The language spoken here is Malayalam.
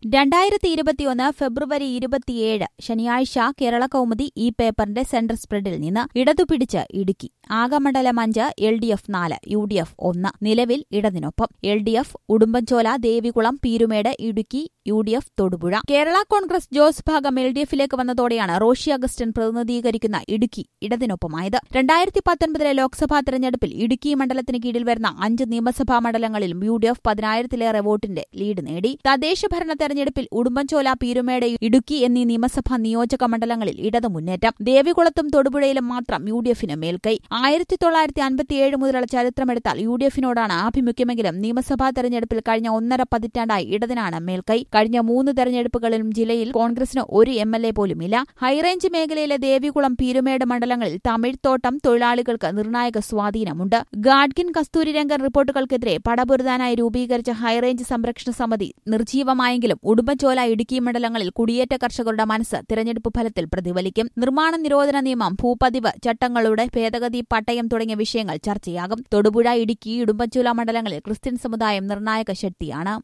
രണ്ടായിരത്തി ഇരുപത്തിയൊന്ന് ഫെബ്രുവരി ഇരുപത്തിയേഴ് ശനിയാഴ്ച കേരള കൗമുദി ഈ പേപ്പറിന്റെ സെന്റർ സ്പ്രെഡിൽ നിന്ന് ഇടതുപിടിച്ച് ഇടുക്കി ആകമണ്ഡലം അഞ്ച് എൽ ഡി എഫ് നാല് യു ഡി എഫ് ഒന്ന് നിലവിൽ ഇടതിനൊപ്പം L D F Udumbanchola Devikulam Peerumedu Idukki U D F Thodupuzha Kerala Congress Jose ഭാഗം എൽ ഡി എഫിലേക്ക് വന്നതോടെയാണ് റോഷി അഗസ്റ്റിൻ പ്രതിനിധീകരിക്കുന്ന ഇടുക്കി ഇടതിനൊപ്പമായത് രണ്ടായിരത്തി പത്തൊൻപതിലെ ലോക്സഭാ തെരഞ്ഞെടുപ്പിൽ ഇടുക്കി മണ്ഡലത്തിന് കീഴിൽ വരുന്ന അഞ്ച് നിയമസഭാ മണ്ഡലങ്ങളിലും യു ഡി എഫ് പതിനായിരത്തിലേറെ വോട്ടിന്റെ ലീഡ് നേടി തദ്ദേശ ഭരണ തെരഞ്ഞെടുപ്പിൽ ഉടുമ്പൻചോല പീരുമേട് ഇടുക്കി എന്നീ നിയമസഭാ നിയോജക മണ്ഡലങ്ങളിൽ ഇടതു മുന്നേറ്റം ദേവികുളത്തും തൊടുപുഴയിലും മാത്രം യു ഡി എഫിന് മേൽക്കൈ ആയിരത്തി തൊള്ളായിരത്തി അൻപത്തിയേഴ് മുതലുള്ള ചരിത്രമെടുത്താൽ യു ഡി എഫിനോടാണ് ആഭിമുഖ്യമെങ്കിലും നിയമസഭാ തെരഞ്ഞെടുപ്പിൽ കഴിഞ്ഞ ഒന്നര പതിറ്റാണ്ടായി ഇടതിനാണ് മേൽക്കൈ കഴിഞ്ഞ മൂന്ന് തെരഞ്ഞെടുപ്പുകളിലും ജില്ലയിൽ കോൺഗ്രസിന് ഒരു എം എൽ എ പോലുമില്ല ഹൈറേഞ്ച് മേഖലയിലെ ദേവികുളം പീരുമേട് മണ്ഡലങ്ങളിൽ തമിഴ് തോട്ടം തൊഴിലാളികൾക്ക് നിർണായക സ്വാധീനമുണ്ട് ഗാഡ്ഗിൻ കസ്തൂരിരംഗൻ റിപ്പോർട്ടുകൾക്കെതിരെ പടപൊരുതാനായി രൂപീകരിച്ച ഹൈറേഞ്ച് സംരക്ഷണ സമിതി നിർജീവമായെങ്കിലും ഉടുമ്പൻചോല ഇടുക്കി മണ്ഡലങ്ങളിൽ കുടിയേറ്റ കർഷകരുടെ മനസ്സ് തിരഞ്ഞെടുപ്പ് ഫലത്തിൽ പ്രതിഫലിക്കും നിർമ്മാണ നിരോധന നിയമം ഭൂപതിവ് ചട്ടങ്ങളുടെ ഭേദഗതി പട്ടയം തുടങ്ങിയ വിഷയങ്ങൾ ചർച്ചയാകും തൊടുപുഴ ഇടുക്കി ഉടുമ്പൻചോല മണ്ഡലങ്ങളിൽ ക്രിസ്ത്യൻ സമുദായം നിർണായക ശക്തിയാണ്